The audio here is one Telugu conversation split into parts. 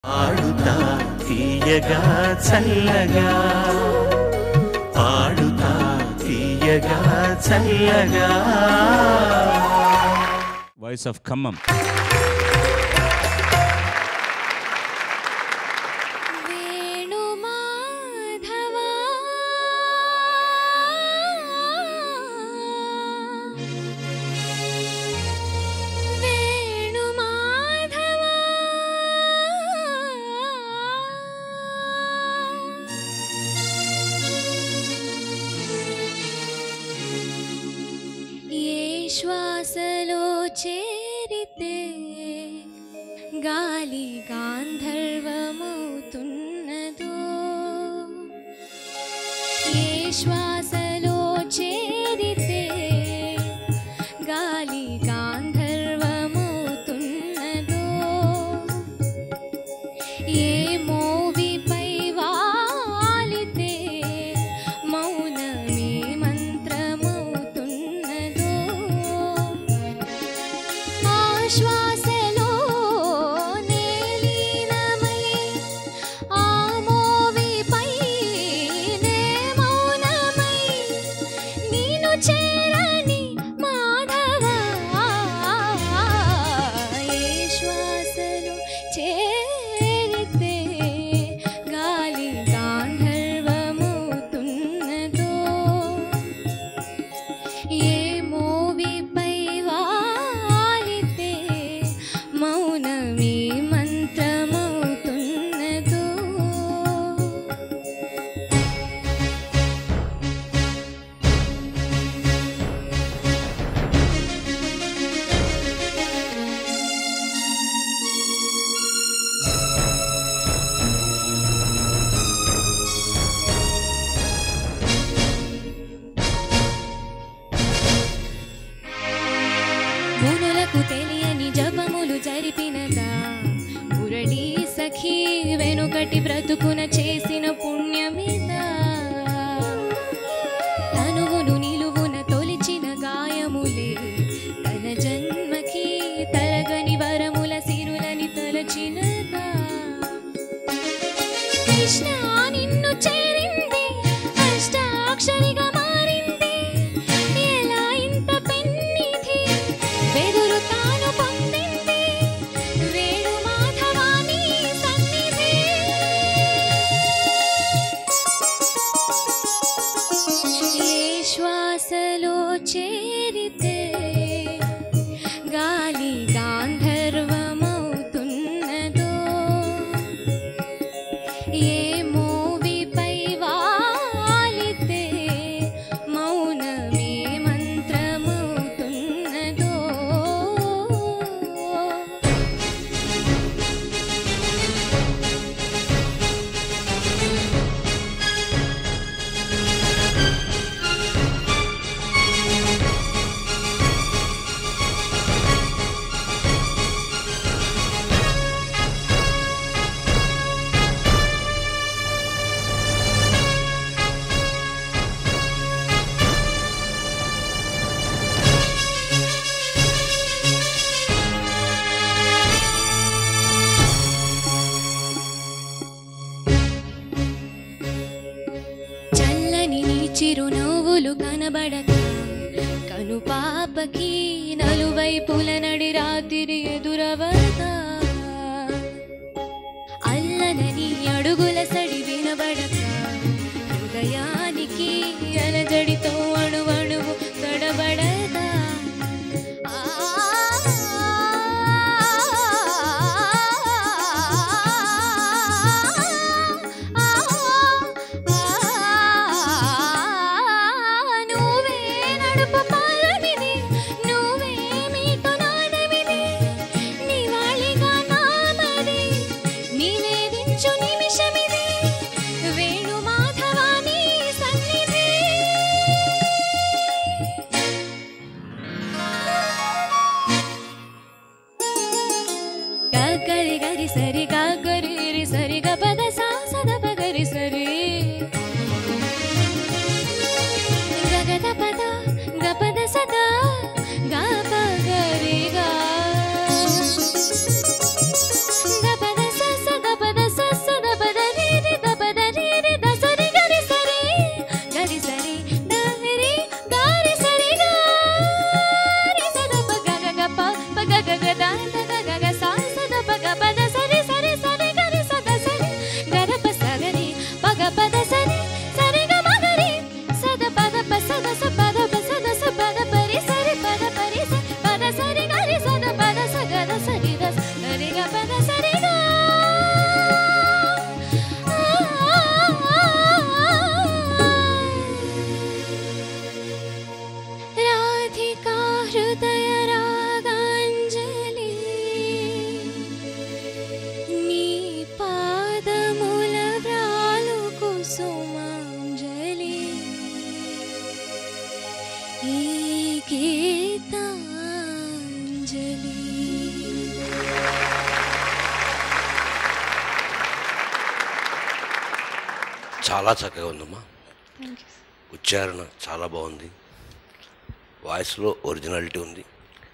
పాడుతా తీయగా చల్లగా పాడుతా తీయగా చల్లగా వాయిస్ ఆఫ్ ఖమ్మం వేణుమాధవా వేణుమాధవా ఏ శ్వాసలో చేరితే గాలి గాంధర్వమవుతున్నదో ఏ శ్వాసలో చేరితే గాలి గాంధర్వమవుతున్నదో ఏ మోవిపై వాలితే మౌనమే మంత్రమవుతున్నదో ఆశ్వాసలో నేలీనమై ఆ మోవిపై నే మౌనమై నీను చేరని మాధవా ఏ శ్వాసలో చేరితే గాలి గాంధర్వమవుతున్నదో ఏ మోవిపై వాలితే మౌనమే మంత్రమవుతున్నదో మునులకు తెలియని జపములు జరిపినదా మురళీ సఖీ వెనుకటి బ్రతుకున చేసిన పుణ్యమిదా తనువును నిలువున తొలిచిన గాయములే తన జన్మకి తరగని వరముల సిరులని తలచినదా కృష్ణ నిన్ను చేరింది అష్టాక్షరిగా మారింది ఎలా ఇంత పెన్నిధి వెదురు తాను పొందింది వేణు మాధవాని సన్నిధి ఏ శ్వాసలో చేరితే గాలి గాంధర్వమవుతున్నదో ఏ మోవిపై వాలితే మౌనమే మంత్రమవుతున్నదో చల్లని నీ చిరునవ్వులు కనబడక కను పాపకి నలువైపుల నడి రాత్రి ఎదురవదా అల్లనని అడుగుల సడి వినబడక హృదయానికి అలజడితో అణువణువు తడబడదా ఆ నువ్వే నడుపు పాలనిది నువ్వే మీటు నాడమిది నివాళిగా నామది నివేదించు నిమిషమిది చాలా చక్కగా ఉందమ్మా థ్యాంక్ యూ ఉచ్చారణ చాలా బాగుంది వాయిస్లో ఒరిజినాలిటీ ఉంది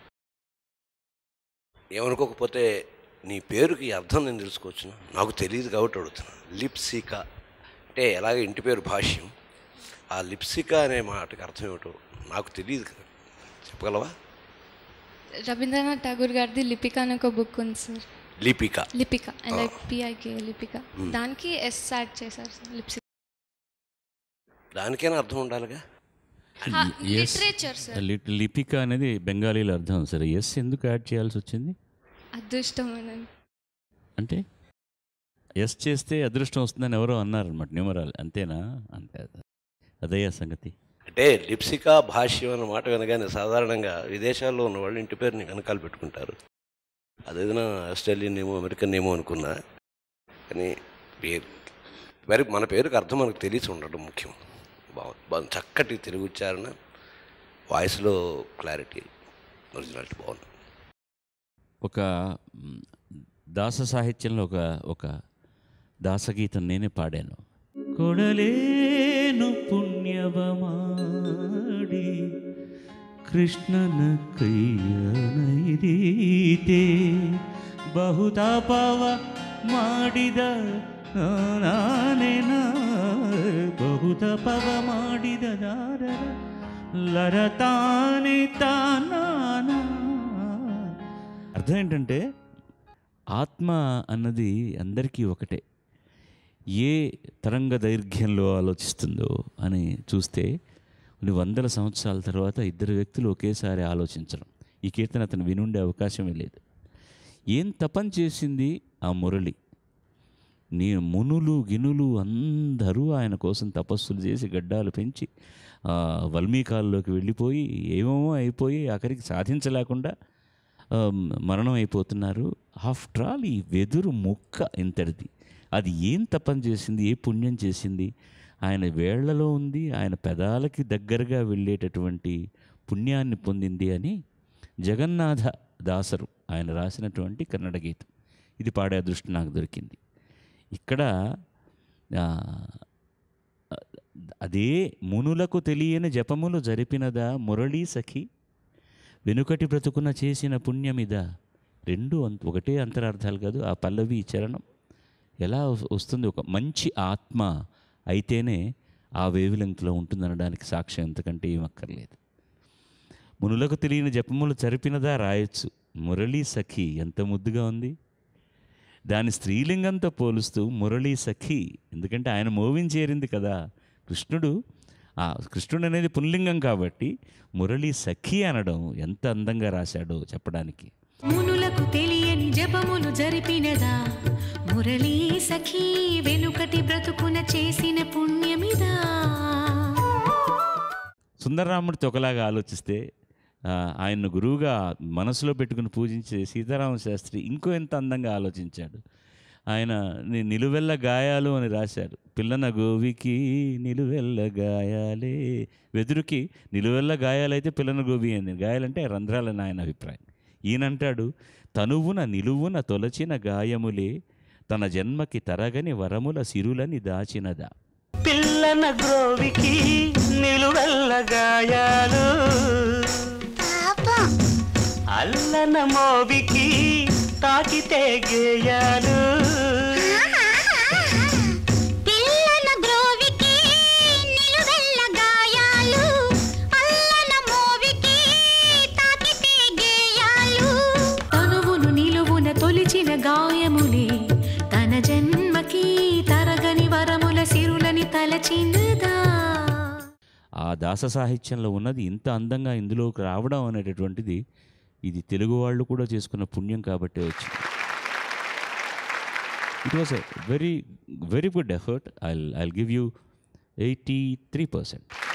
ఏమనుకోకపోతే నీ పేరుకి అర్థం నేను తెలుసుకోవచ్చునా నాకు తెలియదు కాబట్టి అడుగుతున్నా లిప్సిక అంటే ఎలాగ ఇంటి పేరు భాష్యం ఆ లిప్సిక అనే మాటకి అర్థం ఏమిటో నాకు తెలియదు కదా చెప్పగలవా రవీంద్రనాథ్ ఠాగూర్ గారిది లిపిక అని ఒక బుక్ ఉంది సార్ లిపిక లిపిక లైక్ పిఐకే లిపిక దానికి ఎస్ యాడ్ చేశారు సార్ లిప్సి దానికైనా అర్థం ఉండాలిగా లిటరేచర్ సార్ లిట్ లిపిక అనేది బెంగాలీలో అర్థం సరే ఎస్ ఎందుకు యాడ్ చేయాల్సి వచ్చింది అదృష్టం అని అంటే ఎస్ చేస్తే అదృష్టం వస్తుందని ఎవరో అన్నారనమాట న్యూమరాల్ అంతేనా అంతే అదయ్యా సంగతి అంటే లిప్సిక భాష్యం అన్న మాట వినగానే సాధారణంగా విదేశాల్లో ఉన్న వాళ్ళు ఇంటి పేరుని వెనకాల పెట్టుకుంటారు అదేదైనా ఆస్ట్రేలియన్ ఏమో అమెరికన్ ఏమో అనుకున్నా కానీ పేరు మరి మన పేరుకి అర్థం మనకు తెలిసి ఉండడం ముఖ్యం బాగుంది బాగుంది చక్కటి తెలుగు ఉచ్చారణ వాయిస్లో క్లారిటీ ఒరిజినాలిటీ బాగుంది ఒక మ్, దాస సాహిత్యంలో ఒక ఒక దాసగీతం నేనే పాడాను కొడలేను పుణ్యవమాడి కృష్ణన ಕೈಯನೈದೀತೆ ಬಹುತಾಪವ ಮಾಡಿದ ನಾನೇನ ಬಹುತಪವ ಮಾಡಿದ ದಾರರ లరతాని తానానా అర్థం ఏంటంటే ఆత్మ అన్నది అందరికీ ఒకటే ఏ తరంగ దైర్ఘ్యంలో ఆలోచిస్తుందో అని చూస్తే కొన్ని వందల సంవత్సరాల తర్వాత ఇద్దరు వ్యక్తులు ఒకేసారి ఆలోచించడం ఈ కీర్తన అతను వినుండే అవకాశమే లేదు ఏం తపం చేసింది ఆ మురళి నీ మునులు గినులు అందరూ ఆయన కోసం తపస్సులు చేసి గడ్డాలు పెంచి ఆ, వల్మీకాల్లోకి వెళ్ళిపోయి ఏమేమో అయిపోయి ఆఖరికి సాధించలేకుండా ఆ, మరణం అయిపోతున్నారు ఆఫ్టర్ ఆల్ ఈ వెదురు మొక్క ఇంతటిది అది ఏం తపం చేసింది ఏ పుణ్యం చేసింది ఆయన వేళ్లలో ఉంది ఆయన పెదాలకి దగ్గరగా వెళ్ళేటటువంటి పుణ్యాన్ని పొందింది అని జగన్నాథ దాసరు ఆయన రాసినటువంటి కన్నడ గీతం ఇది పాడే అదృష్టం నాకు దొరికింది ఇక్కడ ఆ, అదే మునులకు తెలియని జపములు జరిపినదా మురళీ సఖి వెనుకటి బ్రతుకున చేసిన పుణ్యమిదా రెండు అంత ఒకటే అంతరార్థాలు కాదు ఆ పల్లవి ఈ చరణం ఎలా వస్- వస్తుంది ఒక మంచి ఆత్మ అయితేనే ఆ వేవ్లెంగ్త్లో ఉంటుందనడానికి సాక్ష్యం ఎంతకంటే ఏం అక్కర్లేదు మునులకు తెలియని జపములు జరిపినదా రాయొచ్చు మురళీ సఖి ఎంత ముద్దుగా ఉంది దాని స్త్రీలింగంతో పోలుస్తూ మురళీ సఖి ఎందుకంటే ఆయన మోవించేరింది కదా కృష్ణుడు ఆ కృష్ణుడు అనేది పుల్లింగం కాబట్టి మురళీ సఖి అనడం ఎంత అందంగా రాశాడో చెప్పడానికి మునులకు తెలియని జపములు జరిపినదా మురళీ సఖీ వెనుకటి బ్రతుకున చేసిన పుణ్యమిదా సుందరరాముడితో ఒకలాగా ఆలోచిస్తే ఆ, ఆయన్ను గురువుగా మనసులో పెట్టుకుని పూజించే సీతారామ శాస్త్రి ఇంకో ఎంత అందంగా ఆలోచించాడు ఆయన ని- నిలువెల్ల గాయాలు అని రాశారు పిల్లన గోవికి నిలువెల్ల గాయాలే వెదురుకి నిలువెల్ల గాయాలైతే పిల్లన గోవి అని గాయాలంటే రంధ్రాలని ఆయన అభిప్రాయం ఈయనంటాడు తనువున నిలువున తొలచిన గాయములే తన జన్మకి తరగని వరముల సిరులని దాచినదా పిల్లన గ్రోవికి నిలువెల్ల గాయాలు అల్లన మోవికి తాకితే గేయాలు పిల్లన గ్రోవికి నిలువెల్ల గాయాలు అల్లన మోవికి తాకితే గేయాలు తనువును నిలువున తొలిచిన గాయములే తన జన్మకి తరగని వరముల సిరులని తలచినదా ఆ దాస సాహిత్యంలో ఉన్నది ఇంత అందంగా ఇందులోకి రావడం అనేటటువంటిది ఇది తెలుగు వాళ్ళు కూడా చేసుకున్న పుణ్యం కాబట్టే వచ్చింది it was a very very good effort I I'll give you eighty three percent